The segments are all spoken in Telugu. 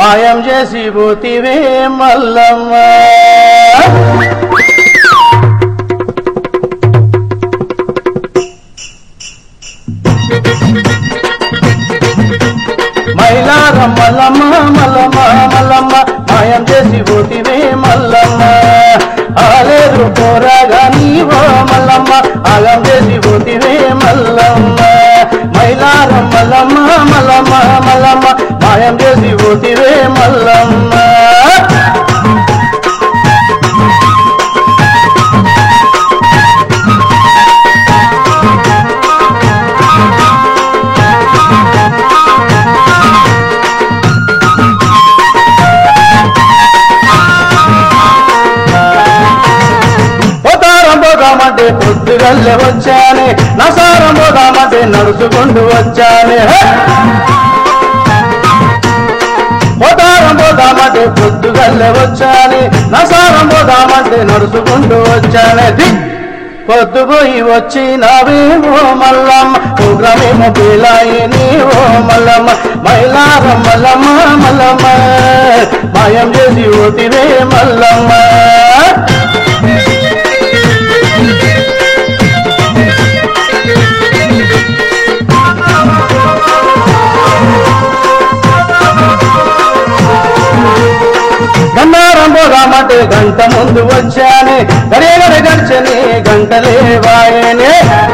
మాయం చేసి పోతివే మల్లమ్మ మైలారం మల్లమ్మ మల్లమ్మ మల్లమ్మ మాయం చేసి పోతివే మల్లమ్మ ఆలేరు కోరగా నీవో మల్లమ్మ ఆగం చేసి పోతివే మల్లమ్మ మైలారం మల్లమ్మ మల్లమ్మ మల్లమ్మ మాయం చేసి పోతివే మల్లమ్మ పోతారం పోదామంటే పొద్దుగల్లే వచ్చానే నసారం పోదామంటే నడుచుకుంటూ వచ్చానే హే! పోతారం పోదామంటే పొద్దుగల్లే వచ్చానే నసారం పోదామంటే నడుచుకుంటూ వచ్చానే ది! పొద్దుపోయి వచ్చినవే ఓ మల్లమ్మ ఉగ్రమేమో పిలాయి నీ ఓ మల్లమ్మ మైలారం మల్లమ్మ మల్లమ్మ మాయం చేసి ఓటివే మల్లమ్మ గన్నారం పోదామంటే గంట ముందు వచ్చానే గడియగడ గడిచని గంటలే వాయనే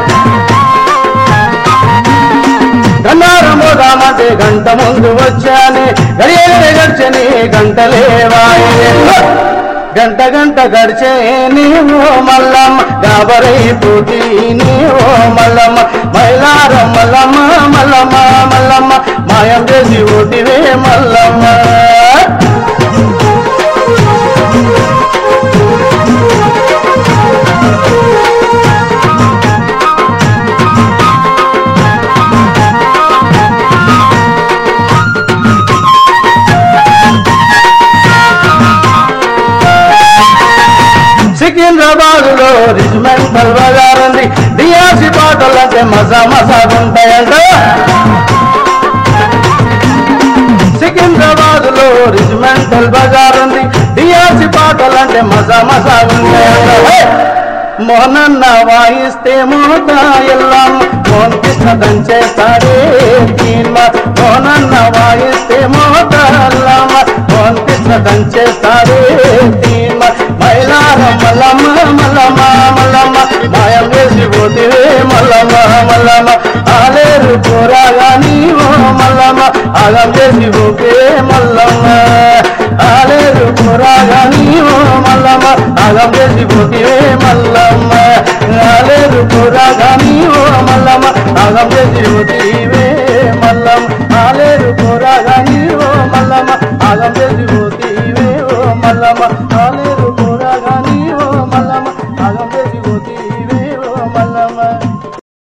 గన్నారం పోదామంటే గంట ముందు వచ్చానే గడియగడ గడిచని గంటలే వాయనే గంట గంట గడిచే నీవో మల్లమ్మ గాబరైపోతి నీవో మల్లమ్మ మైలారం మల్లమ్మ మల్లమ్మ మల్లమ్మ మాయం చేసి ఓటివే మల్లమ్మ సికింద్రాబాద్ లో రిజిమెంటల్ బజార్ ఉంది డియాసి పాటలు అంటే మజా మజా ఉంటాయంట సికింద్రాబాద్ లో రిజిమెంటల్ బజార్ ఉంది డియాసి పాటలు అంటే మజా మజా ఉంటాయంట హే! మోనన్న వాయిస్తే మోత ఎల్లమ్మ మోన్ కృష్ణ దంచేస్తాడే తీన్మ మోనన్న వాయిస్తే మోత ఎల్లమ్మ మోన్ కృష్ణ దంచేస్తాడే తీన్మ మైలార మల్లమ్మ మల్లమ్మ మల్లమ్మ మాయం వేసి పోతివే మల్లమ్మ మల్లమ్మ ఆలేరు కూరగా నీవో మల్లమ్మ ఆగం చేసి పోతే మల్లమ్మ ఆలేరు కూరగా నీవో మల్లమ్మ ఆగం చేసి పోతివే మల్లమ్మ